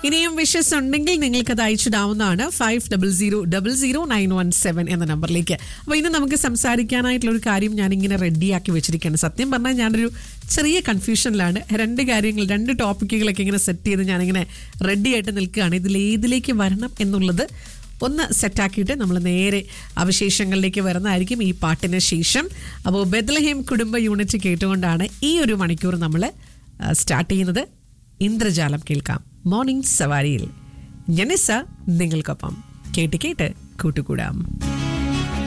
ഇനിയും വിഷസ് ഉണ്ടെങ്കിൽ നിങ്ങൾക്ക് അത് അയച്ചിടാവുന്നതാണ് five double zero double zero nine one seven എന്ന നമ്പറിലേക്ക് അപ്പോൾ ഇന്ന് നമുക്ക് സംസാരിക്കാനായിട്ടുള്ള ഒരു കാര്യം ഞാനിങ്ങനെ റെഡിയാക്കി വെച്ചിരിക്കുകയാണ് സത്യം പറഞ്ഞാൽ ഞാനൊരു ചെറിയ കൺഫ്യൂഷനിലാണ് രണ്ട് കാര്യങ്ങൾ രണ്ട് ടോപ്പിക്കുകളൊക്കെ ഇങ്ങനെ സെറ്റ് ചെയ്ത് ഞാനിങ്ങനെ റെഡി ആയിട്ട് നിൽക്കുകയാണ് ഇതിൽ ഏതിലേക്ക് വരണം എന്നുള്ളത് ഒന്ന് സെറ്റാക്കിയിട്ട് നമ്മൾ നേരെ അവശേഷങ്ങളിലേക്ക് വരുന്നതായിരിക്കും ഈ പാട്ടിന് ശേഷം അപ്പോൾ ബെദ്ലഹേം കുടുംബ യൂണിറ്റ് കേട്ടുകൊണ്ടാണ് ഈ ഒരു മണിക്കൂർ നമ്മൾ സ്റ്റാർട്ട് ചെയ്യുന്നത് ഇന്ദ്രജാലം കേൾക്കാം മോർണിംഗ് സവാരിയിൽ ജനിസ നിങ്ങൾക്കൊപ്പം കേട്ട് കേട്ട് കൂട്ടുകൂടാം